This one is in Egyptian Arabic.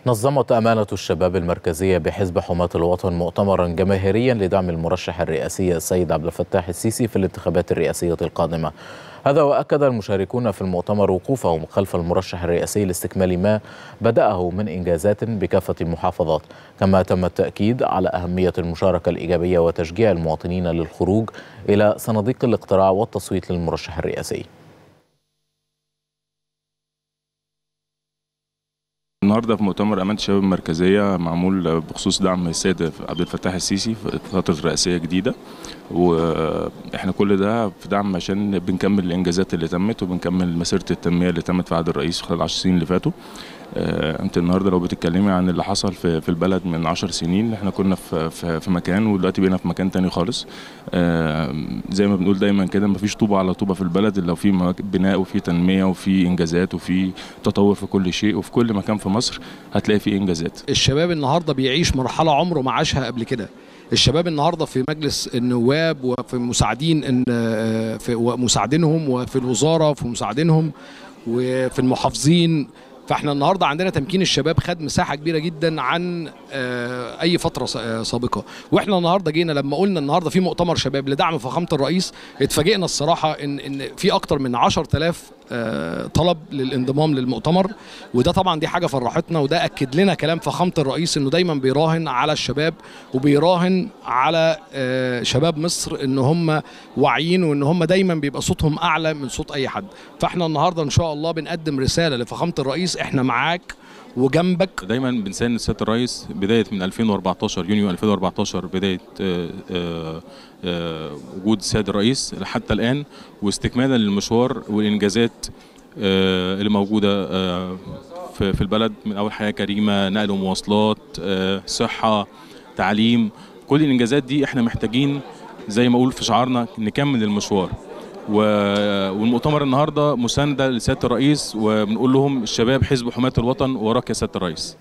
نظمت أمانة الشباب المركزية بحزب حماة الوطن مؤتمرا جماهيريا لدعم المرشح الرئاسي السيد عبد الفتاح السيسي في الانتخابات الرئاسية القادمة هذا وأكد المشاركون في المؤتمر وقوفهم خلف المرشح الرئاسي لاستكمال ما بدأه من إنجازات بكافة المحافظات كما تم التأكيد على أهمية المشاركة الإيجابية وتشجيع المواطنين للخروج إلى صناديق الاقتراع والتصويت للمرشح الرئاسي النهارده في مؤتمر امانه الشباب المركزيه معمول بخصوص دعم السيد عبد الفتاح السيسي في فتره رئاسيه جديده واحنا كل ده في دعم عشان بنكمل الانجازات اللي تمت وبنكمل مسيره التنميه اللي تمت في عهد الرئيس خلال 10 سنين اللي فاتوا انت النهارده لو بتتكلمي عن اللي حصل في, في البلد من 10 سنين احنا كنا في, في, في مكان ودلوقتي بقينا في مكان تاني خالص زي ما بنقول دايما كده مفيش طوبه على طوبه في البلد الا في بناء وفي تنميه وفي انجازات وفي تطور في كل شيء وفي كل مكان في مصر هتلاقي فيه انجازات الشباب النهارده بيعيش مرحله عمره ما عاشها قبل كده الشباب النهارده في مجلس النواب وفي مساعدين ان في مساعدينهم وفي الوزاره وفي مساعدينهم وفي المحافظين فاحنا النهارده عندنا تمكين الشباب خد مساحه كبيره جدا عن اي فتره سابقه واحنا النهارده جينا لما قلنا النهارده في مؤتمر شباب لدعم فخامه الرئيس اتفاجئنا الصراحه ان ان في اكتر من 10000 طلب للانضمام للمؤتمر وده طبعا دي حاجه فرحتنا وده اكد لنا كلام فخامه الرئيس انه دايما بيراهن على الشباب وبيراهن على شباب مصر ان هم واعيين وان هم دايما بيبقى صوتهم اعلى من صوت اي حد فاحنا النهارده ان شاء الله بنقدم رساله لفخامه الرئيس احنا معاك وجنبك دايما بنساند سياده الرئيس بدايه من 2014 يونيو 2014 بدايه آآ آآ آآ وجود السيد الرئيس حتى الان واستكمالا للمشوار والانجازات اللي موجوده في البلد من اول حياه كريمه نقل ومواصلات صحه تعليم كل الانجازات دي احنا محتاجين زي ما اقول في شعارنا نكمل المشوار والمؤتمر النهارده مسانده لسياده الرئيس وبنقول لهم الشباب حزب حمايه الوطن وراك يا سياده الرئيس